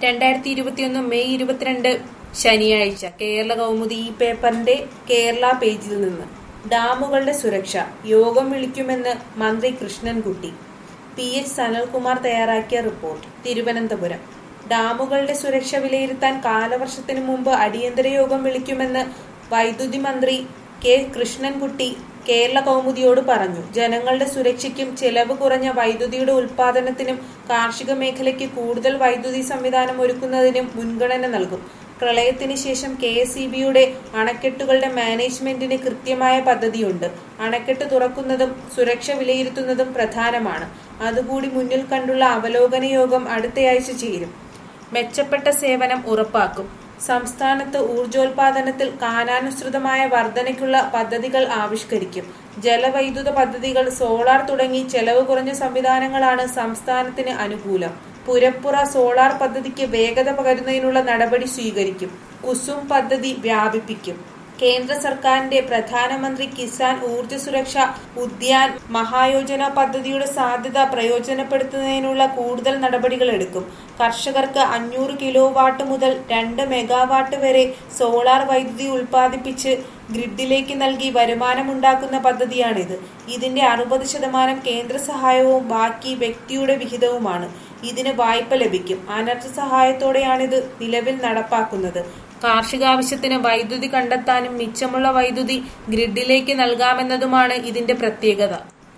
രണ്ടായിരത്തി ഇരുപത്തിയൊന്ന് മെയ് ഇരുപത്തിരണ്ട് ശനിയാഴ്ച കേരള കൗമുദി ഈ പേപ്പറിന്റെ കേരള പേജിൽ നിന്ന് ഡാമുകളുടെ സുരക്ഷ യോഗം വിളിക്കുമെന്ന് മന്ത്രി കൃഷ്ണൻകുട്ടി പി എച്ച് സനൽകുമാർ തയ്യാറാക്കിയ റിപ്പോർട്ട് തിരുവനന്തപുരം ഡാമുകളുടെ സുരക്ഷ വിലയിരുത്താൻ കാലവർഷത്തിന് മുമ്പ് അടിയന്തര യോഗം വിളിക്കുമെന്ന് വൈദ്യുതി മന്ത്രി കെ കൃഷ്ണൻകുട്ടി കേരള കൗമുദിയോട് പറഞ്ഞു ജനങ്ങളുടെ സുരക്ഷയ്ക്കും ചെലവ് കുറഞ്ഞ വൈദ്യുതിയുടെ ഉൽപാദനത്തിനും കാർഷിക മേഖലയ്ക്ക് കൂടുതൽ വൈദ്യുതി സംവിധാനം ഒരുക്കുന്നതിനും മുൻഗണന നൽകും പ്രളയത്തിന് ശേഷം കെ എസ് ഇ ബിയുടെ അണക്കെട്ടുകളുടെ മാനേജ്മെന്റിന് കൃത്യമായ പദ്ധതിയുണ്ട് അണക്കെട്ട് തുറക്കുന്നതും സുരക്ഷ വിലയിരുത്തുന്നതും പ്രധാനമാണ് അതുകൂടി മുന്നിൽ കണ്ടുള്ള അവലോകന യോഗം അടുത്തയാഴ്ച ചേരും മെച്ചപ്പെട്ട സേവനം ഉറപ്പാക്കും സംസ്ഥാനത്ത് ഊർജോൽപാദനത്തിൽ കാലാനുസൃതമായ വർധനയ്ക്കുള്ള പദ്ധതികൾ ആവിഷ്കരിക്കും ജലവൈദ്യുത പദ്ധതികൾ സോളാർ തുടങ്ങി ചെലവ് കുറഞ്ഞ സംവിധാനങ്ങളാണ് സംസ്ഥാനത്തിന് അനുകൂലം പുരപ്പുറ സോളാർ പദ്ധതിക്ക് വേഗത പകരുന്നതിനുള്ള നടപടി സ്വീകരിക്കും കുസും പദ്ധതി വ്യാപിപ്പിക്കും കേന്ദ്ര സർക്കാരിന്റെ പ്രധാനമന്ത്രി കിസാൻ ഊർജ്ജ സുരക്ഷ ഉദ്യാൻ മഹായോജന പദ്ധതിയുടെ സാധ്യത പ്രയോജനപ്പെടുത്തുന്നതിനുള്ള കൂടുതൽ നടപടികൾ എടുക്കും കർഷകർക്ക് അഞ്ഞൂറ് കിലോ വാട്ട് മുതൽ രണ്ട് മെഗാവാട്ട് വരെ സോളാർ വൈദ്യുതി ഉൽപ്പാദിപ്പിച്ച് ഗ്രിഡിലേക്ക് നൽകി വരുമാനമുണ്ടാക്കുന്ന പദ്ധതിയാണിത് ഇതിന്റെ അറുപത് ശതമാനം കേന്ദ്ര സഹായവും ബാക്കി വ്യക്തിയുടെ വിഹിതവുമാണ് ഇതിന് വായ്പ ലഭിക്കും അനർഥ സഹായത്തോടെയാണിത് നിലവിൽ നടപ്പാക്കുന്നത് കാർഷികാവശ്യത്തിന് വൈദ്യുതി കണ്ടെത്താനും മിച്ചമുള്ള വൈദ്യുതി ഗ്രിഡിലേക്ക് നൽകാമെന്നതുമാണ് ഇതിന്റെ പ്രത്യേകത